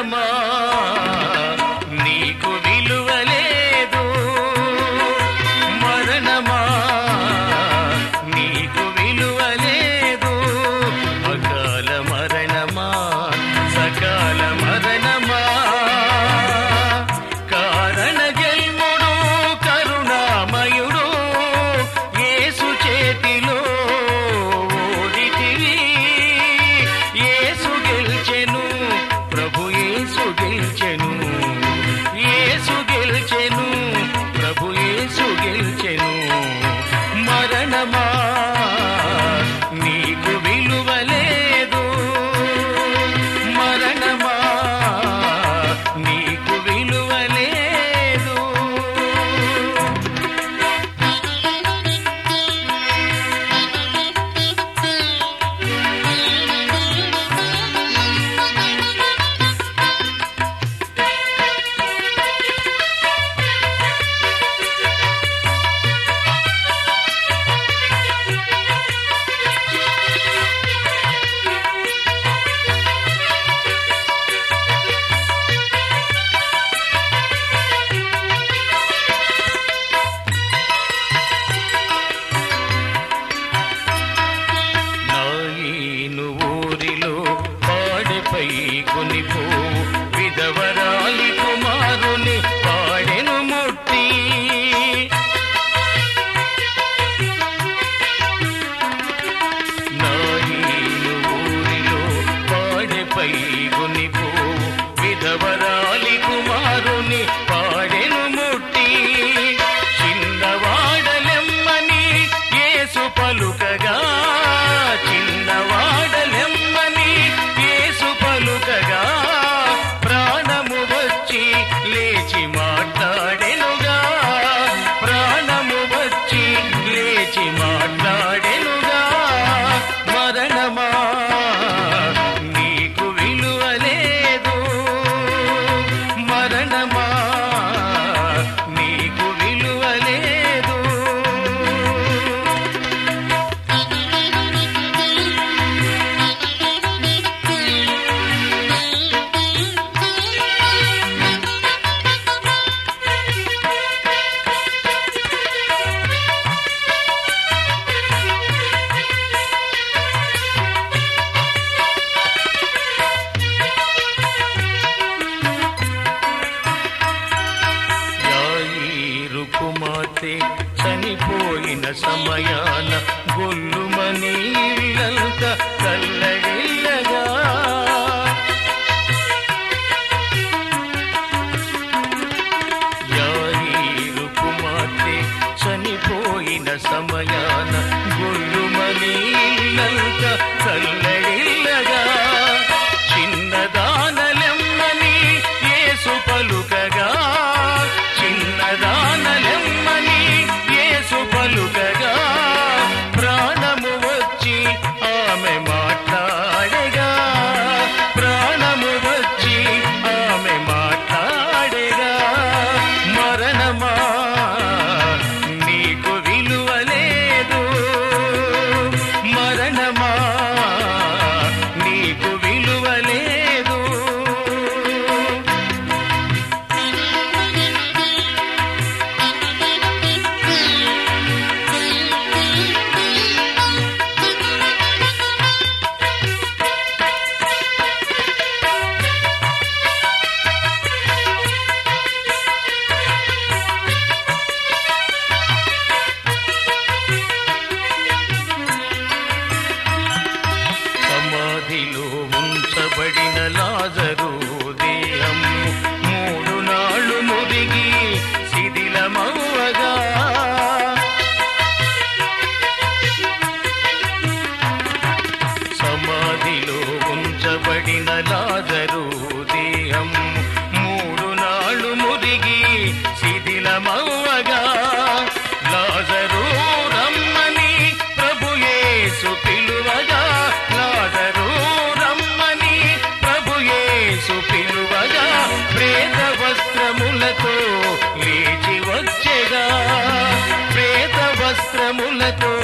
మరణమా నీకు విలువ లేదు మరణమా నీకు విలువ లేదు అకాల మరణమా సకాల మరణమా కారణ జన్ముడు కరుణామయుడు యేసు చేతిలో ఓడితివి యేసు గెల్చెను ప్రభు యేసు గెల్చెను యేసు గెల్చెను ప్రభు యేసు గెల్చెను మరణమా నీకు విలువ లేదు మరణమా నీకు విలువ లేదు నాయీను ఊరిలో పాడెపై కొనిపో విధవరాలి కుమారుని పాడెను ముట్టి నాయీను ఊరిలో పాడెపై కొనిపో విధవరాలి కుమారుని పాడెను ముట్టి చిన్నవాడలెమ్మని యేసు పలుకగా చిన్నవాడలెమ్మని యేసు పలుకగా ప్రాణము వచ్చి లేచి మాట్లాడెనుగా ప్రాణము వచ్చి లేచి మాట్లాడెనుగా మరణమా నీకు విలువ లేదు మరణమా నీకు విలువ లేదు యాయీరు కుమార్తె చనిపోయిన సమయాన గొల్లుమని ఇల్లంత కల్లడిల్లగా యాయీరు కుమార్తె చనిపోయిన సమయాన గొల్లుమని ఇల్లంత కల్లడిల్లగా చిన్నదానలెమ్మని యేసు పలుకగా చిన్నదానలెమ్మని యేసు పలుకగా ప్రాణము వచ్చి ఆమె మాట్లాడగా ప్రాణము వచ్చి ఆమె మాట్లాడగా మరణమా నీకు విలువ లేదు మరణమా నీకు విలువ లేదు సమాధిలో ఉంచబడిన లాజరు దేహం మూడు నాళ్ళు మురిగి శిథిలమవ్వగా సమాధిలో ఉంచబడిన లాజరు దేహం మూడు నాళ్ళు మురిగి శిథిలమవ్వగా లాజరు రమ్మని ప్రభుయేసు పిలువగా లాజరు రమ్మని ప్రభుయేసు పిలువగా ప్రేత వస్త్రములతో లేచి వచ్చెగా ప్రేత వస్త్రములతో